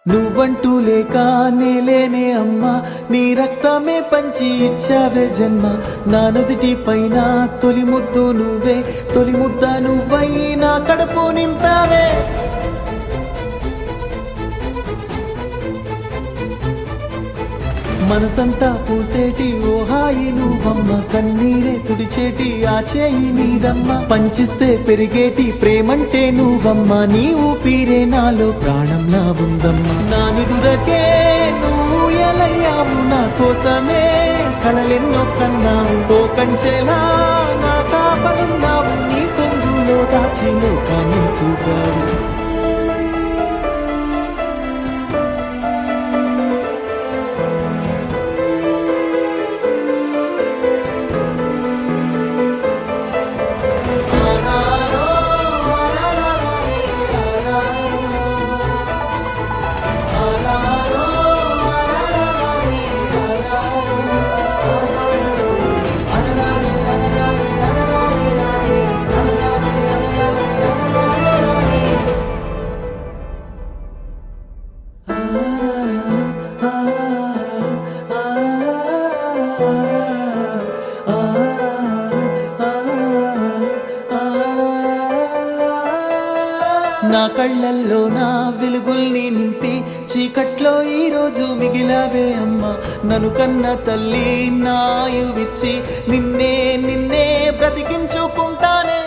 నువ్వంటూ లేక నేలేనే అమ్మా నీ రక్తమే పంచి ఇచ్చావే జన్మ నా నుదుటి పైన తొలి ముద్దు నువ్వే తొలి ముద్ద నువ్వై నా కడుపు నింపావే మనసంతా పూసేటి ఓ హాయి నువ్వమ్మ కన్నీరే తుడిచేటి ఆ చేయి నీదమ్మ పంచిస్తే పెరిగేటి ప్రేమంటే నువ్వమ్మ నీ ఊపిరే నాలో ప్రాణంలా ఉందమ్మ నా నిదురకే నువ్వు ఎలయ్యావు నా కోసమే కలలెన్నో కన్నావు ఓ కంచెలా నా కాపలున్నావు నీ కొంగులో దాచి లోకాన్ని చూపావు నా కళ్ళల్లో నా వెలుగుల్ని నింపి చీకట్లో ఈ రోజు మిగిలావే అమ్మ నన్ను కన్న తల్లి నాయువిచ్చి నిన్నే నిన్నే బ్రతికించుకుంటానే